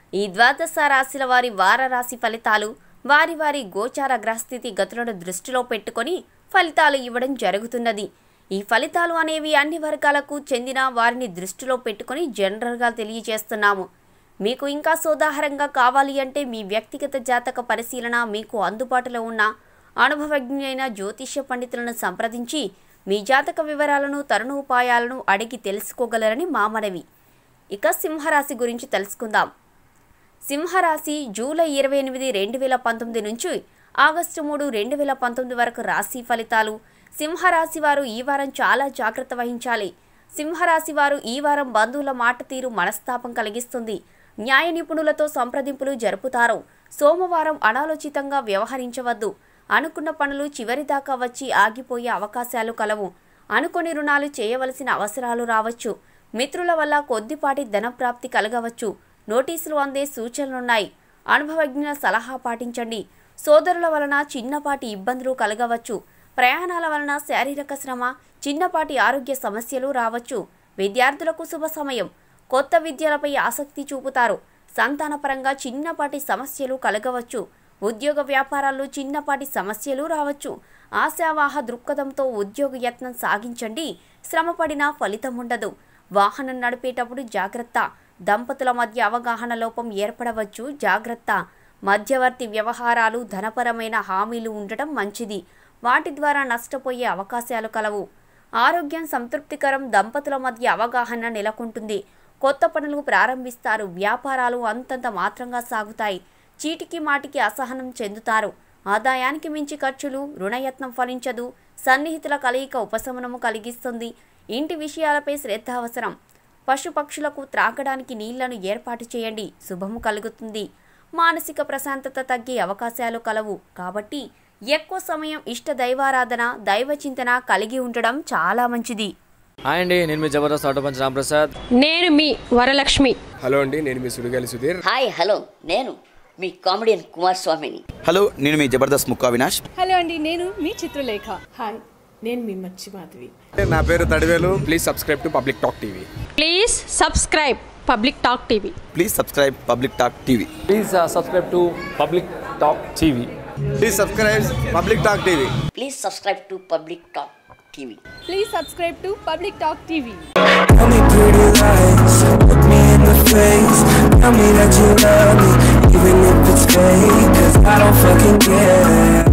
ఈ ద్వాదశ రాశుల వారి వార రాశి ఫలితాలు వారి వారి గోచార గ్రహస్థితి గతులను దృష్టిలో పెట్టుకొని ఫలితాలు ఇవ్వడం జరుగుతున్నది ఈ ఫలితాలు అనేవి అన్ని వర్గాలకు చెందిన వారిని దృష్టిలో పెట్టుకొని జనరల్గా తెలియజేస్తున్నాము మీకు ఇంకా సోదాహరంగా కావాలి అంటే మీ వ్యక్తిగత జాతక పరిశీలన మీకు అందుబాటులో ఉన్న అనుభవజ్ఞులైన జ్యోతిష్య పండితులను సంప్రదించి మీ జాతక వివరాలను తరుణోపాయాలను అడిగి తెలుసుకోగలరని మా మనవి ఇక సింహరాశి గురించి తెలుసుకుందాం సింహరాశి జూలై ఇరవై ఎనిమిది రెండు వేల పంతొమ్మిది నుంచి ఆగస్టు మూడు రెండు వేల పంతొమ్మిది వరకు రాశి ఫలితాలు సింహరాశి వారు ఈ వారం చాలా జాగ్రత్త వహించాలి సింహరాశి వారు ఈ వారం బంధువుల మాట తీరు మనస్తాపం కలిగిస్తుంది న్యాయ నిపుణులతో సంప్రదింపులు జరుపుతారు సోమవారం అనాలోచితంగా వ్యవహరించవద్దు అనుకున్న పనులు చివరిదాకా వచ్చి ఆగిపోయే అవకాశాలు కలవు అనుకొని రుణాలు చేయవలసిన అవసరాలు రావచ్చు మిత్రుల వల్ల కొద్దిపాటి ధనప్రాప్తి కలగవచ్చు నోటీసులు అందే సూచనలున్నాయి అనుభవజ్ఞుల సలహా పాటించండి సోదరుల వలన చిన్నపాటి ఇబ్బందులు కలగవచ్చు ప్రయాణాల వలన శారీరక శ్రమ చిన్నపాటి ఆరోగ్య సమస్యలు రావచ్చు విద్యార్థులకు శుభ సమయం కొత్త విద్యలపై ఆసక్తి చూపుతారు సంతానపరంగా చిన్నపాటి సమస్యలు కలగవచ్చు ఉద్యోగ వ్యాపారాల్లో చిన్నపాటి సమస్యలు రావచ్చు ఆశావాహ దృక్పథంతో ఉద్యోగ యత్నం సాగించండి శ్రమపడినా ఫలితం ఉండదు వాహనం నడిపేటప్పుడు జాగ్రత్త దంపతుల మధ్య అవగాహన లోపం ఏర్పడవచ్చు జాగ్రత్త మధ్యవర్తి వ్యవహారాలు ధనపరమైన హామీలు ఉండటం మంచిది వాటి ద్వారా నష్టపోయే అవకాశాలు కలవు ఆరోగ్యం సంతృప్తికరం దంపతుల మధ్య అవగాహన నెలకొంటుంది కొత్త పనులు ప్రారంభిస్తారు వ్యాపారాలు అంతంత మాత్రంగా సాగుతాయి చీటికి మాటికి అసహనం చెందుతారు ఆదాయానికి మించి ఖర్చులు రుణయత్నం ఫలించదు సన్నిహితుల కలయిక ఉపశమనము కలిగిస్తుంది ఇంటి విషయాలపై శ్రద్ధ అవసరం పశుపక్షులకు త్రాగడానికి నీళ్లను ఏర్పాటు చేయండి శుభము కలుగుతుంది మానసిక ప్రశాంతత తగ్గే అవకాశాలు కలవు కాబట్టి ఎక్కువ సమయం ఇష్ట దైవారాధన దైవ చింతన కలిగి ఉండడం చాలా మంచిది హాయ్ అండి నేను మీ జబర్దస్త్ ఆటో పంచ్ రాంప్రసాద్ నేను మీ వరలక్ష్మి హలో అండి నేను మీ సుడిగాలి సుధీర్ హాయ్ హలో నేను మీ కామెడియన్ కుమార్ స్వామిని హలో నేను మీ జబర్దస్త్ ముక్కా వినాష్ హలో అండి నేను మీ చిత్రలేఖ హాయ్ నేను మీ మచ్చి మాధవి నా పేరు Tadivelu please subscribe to public talk TV please subscribe public talk TV please subscribe public talk TV please subscribe to public talk TV please subscribe public talk TV please subscribe to public talk TV please subscribe to public talk TV Tell me pretty lies, look me in the face Tell me that you love me, even if it's fake Cause I don't fucking care